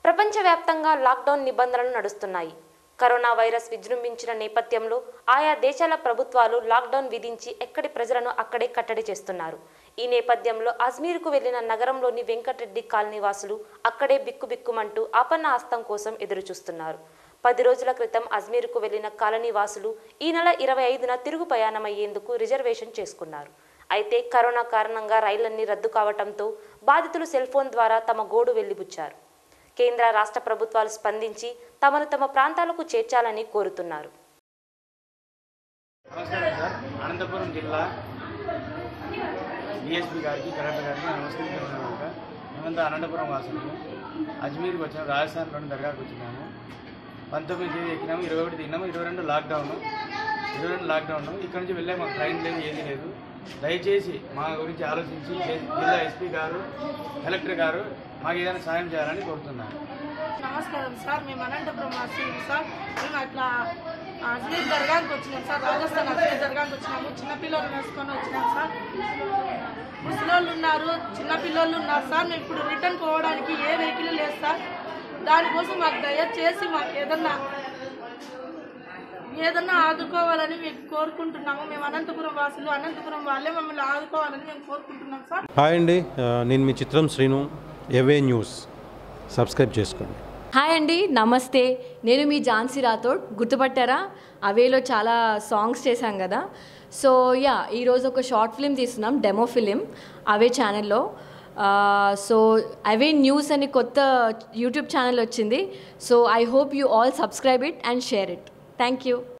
ప్రపంచవ్యాప్తంగా లాక్డౌన్ నిబంధనలు నడుస్తున్నాయి కరోనా వైరస్ విజృంభించిన నేపథ్యంలో ఆయా దేశాల ప్రభుత్వాలు లాక్డౌన్ విధించి ఎక్కడి ప్రజలను అక్కడే కట్టడి చేస్తున్నారు ఈ నేపథ్యంలో అజ్మీర్కు వెళ్లిన నగరంలోని వెంకటరెడ్డి కాలనీ వాసులు అక్కడే బిక్కుబిక్కుమంటూ ఆపన్న హస్తం కోసం ఎదురుచూస్తున్నారు పది రోజుల క్రితం అజ్మీర్కు వెళ్లిన కాలనీ వాసులు ఈ నెల ఇరవై ఐదున తిరుగు ప్రయాణమయ్యేందుకు రిజర్వేషన్ చేసుకున్నారు అయితే కరోనా కారణంగా రైళ్లన్నీ రద్దు కావడంతో బాధితులు సెల్ ఫోన్ ద్వారా తమ గోడు వెళ్లిబుచ్చారు కేంద్ర రాష్ట్ర ప్రభుత్వాలు స్పందించి తమను తమ ప్రాంతాలకు చేర్చాలని కోరుతున్నారు నమస్కారం సార్ అనంతపురం జిల్లా డిఎస్పీ గారికి కలెక్టర్ గారికి నమస్కరించాక మేమంతా అనంతపురం వాసులు అజ్మీర్కి వచ్చాము రాజస్థాన్లోని దర్గాకి వచ్చినాము పంతొమ్మిది తేదీ ఎక్కినాము ఇరవై ఒకటి తిన్నాము ఇరవై రెండు లాక్డౌన్ ఇరవై రెండు లాక్డౌన్ ఇక్కడ నుంచి వెళ్ళే మాకు ట్రైన్ లేదు ఏది లేదు దయచేసి మా గురించి ఆలోచించి జిల్లా ఎస్పీ గారు కలెక్టర్ గారు మాకు ఏదైనా సాయం చేయాలని కోరుతున్నాను నమస్కారం సార్ మేము అనంతపురం వాసులు సార్ మేము అట్లా అజ్మీర్ దర్గాకి వచ్చినాం సార్ రాజస్థాన్ అజ్మీర్ దర్గాకి వచ్చినాము చిన్నపిల్లలు వేసుకొని వచ్చినాం సార్ ముసలోళ్ళు ఉన్నారు చిన్నపిల్లలు ఉన్నారు సార్ మేము ఇప్పుడు రిటర్న్ పోవడానికి ఏ వెహికల్ లేదు సార్ దానికోసం మాకు దయచేసి మాకు ఏదన్నా ఏదన్నా ఆదుకోవాలని మేము కోరుకుంటున్నాము మేము అనంతపురం వాసులు అనంతపురం వాళ్ళే మమ్మల్ని ఆదుకోవాలని మేము కోరుకుంటున్నాం సార్ హాయ్ అండి ఆ, నేను మీ చిత్రం శ్రీను ఎవే న్యూస్ సబ్స్క్రైబ్ చేసుకోండి హాయ్ అండి నమస్తే నేను మీ ఝాన్సీ రాథోడ్ గుర్తుపట్టారా అవేలో చాలా సాంగ్స్ చేశాం కదా సో యా ఈరోజు ఒక షార్ట్ ఫిలిం తీస్తున్నాం డెమో ఫిలిం అవే ఛానల్లో సో అవే న్యూస్ అని కొత్త యూట్యూబ్ ఛానల్ వచ్చింది so I hope you all subscribe it and share it thank you